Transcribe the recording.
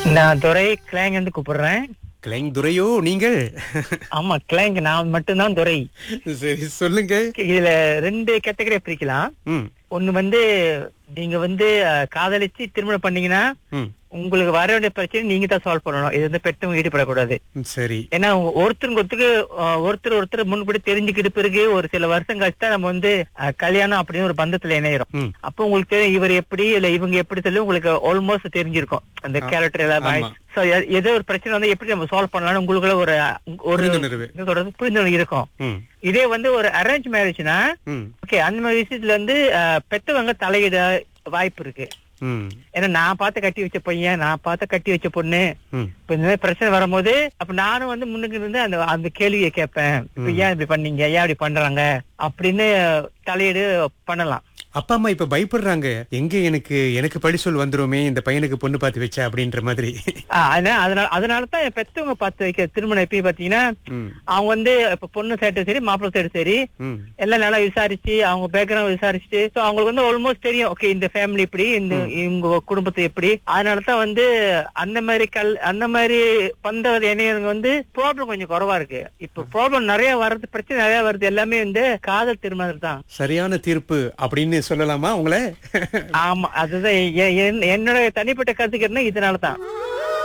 நான் துரை கிளாங் இருந்து கூப்பிடுறேன் கிளைங் துரையோ நீங்கள் ஆமா கிளாங் நான் மட்டும்தான் துரை சரி சொல்லுங்க இதுல ரெண்டு கேட்டகரியா பிரிக்கலாம் ம் ஒண்ணு வந்து நீங்க வந்து அஹ், காதலிச்சு திருமணம் பண்ணீங்கன்னா ம் உங்களுக்கு வர வேண்டிய பிரச்சனை நீங்க தான் சால்வ் பண்ணணும் இது வந்து பெற்றவங்க ஈடுபடக்கூடாது ம், சரி ஏன்னா ஒருத்தருக்கு ஒருத்தருக்கு அஹ், ஒருத்தர் ஒருத்தர் முன்படி தெரிஞ்சுக்கிட்டு பிறகு ஒரு சில வருஷம் கழிச்சு தான் நம்ம வந்து அஹ், கல்யாணம் அப்படின்னு ஒரு பந்தத்துல இணையிறோம் ம் அப்போ உங்களுக்கு தெரியும் இவர் எப்படி இல்ல இவங்க எப்படி சொல்லி உங்களுக்கு ஆல்மோஸ்ட் தெரிஞ்சிருக்கும் அந்த கேரக்டர் எல்லாம் ஆமா. சோ ஏதோ ஒரு பிரச்சனை வந்து எப்படி நம்ம சால்வ் பண்ணலாம்னு உங்களுக்குள்ள ஒரு ஒரு புரிந்துணர்வு என்ன சொல்றது புரிந்துணர்வு இருக்கும் ம் இதே வந்து ஒரு அரேஞ்ச் மேரேஜ்னா ம் ஓகே அந்த மாதிரி விஷயத்துல வந்து அஹ், பெத்தவங்க தலையிட வாய்ப்பு இருக்கு ம் ஏன்னா நான் பார்த்து கட்டி வச்ச பையன் நான் பார்த்து கட்டி வச்ச பொண்ணு ம் இப்ப இந்த மாதிரி பிரச்சனை வரும்போது அப்ப நானும் வந்து முன்னுக்கு இருந்து அந்த அந்த கேள்வியை கேட்பேன் இப்ப ஏன் இப்படி பண்ணீங்க ஏன் இப்படி பண்றாங்க அப்படின்னு தலையீடு பண்ணலாம் அப்பா அம்மா இப்ப பயப்படுறாங்க எங்க எனக்கு எனக்கு பழி சொல் வந்துருமே இந்த பையனுக்கு பொண்ணு பார்த்து வச்சா அப்படின்ற மாதிரி ஆஹ் அதனால அதனால அதனால தான் என் பெத்தவங்க பார்த்து வைக்க திருமணம் எப்பயும் பாத்தீங்கன்னா ம் அவங்க வந்து இப்ப பொண்ணு சைடு சரி மாப்பிள்ளை சைடு சரி ம் எல்லாம் நல்லா விசாரிச்சு அவங்க பேக்ரவுண்ட் விசாரிச்சுட்டு so அவங்களுக்கு வந்து ஆல்மோஸ்ட் தெரியும் ஓகே இந்த ஃபேமிலி இப்படி இந்த இவங்க குடும்பத்தை எப்படி அதனால தான் வந்து அந்த மாதிரி கல் அந்த மாதிரி பந்தவர் இணையவங்க வந்து ப்ராப்ளம் கொஞ்சம் குறைவா இருக்கு இப்ப ப்ராப்ளம் நிறைய வர்றது பிரச்சனை நிறைய வருது எல்லாமே வந்து காதல் திருமணம் தான் சரியான தீர்ப்பு அப்படின்னு சொல்லலாமா உங்களை ஆமா அதுதான் எ- எ- என்னோட தனிப்பட்ட கருத்துக்கிறதுனா இதனால தான்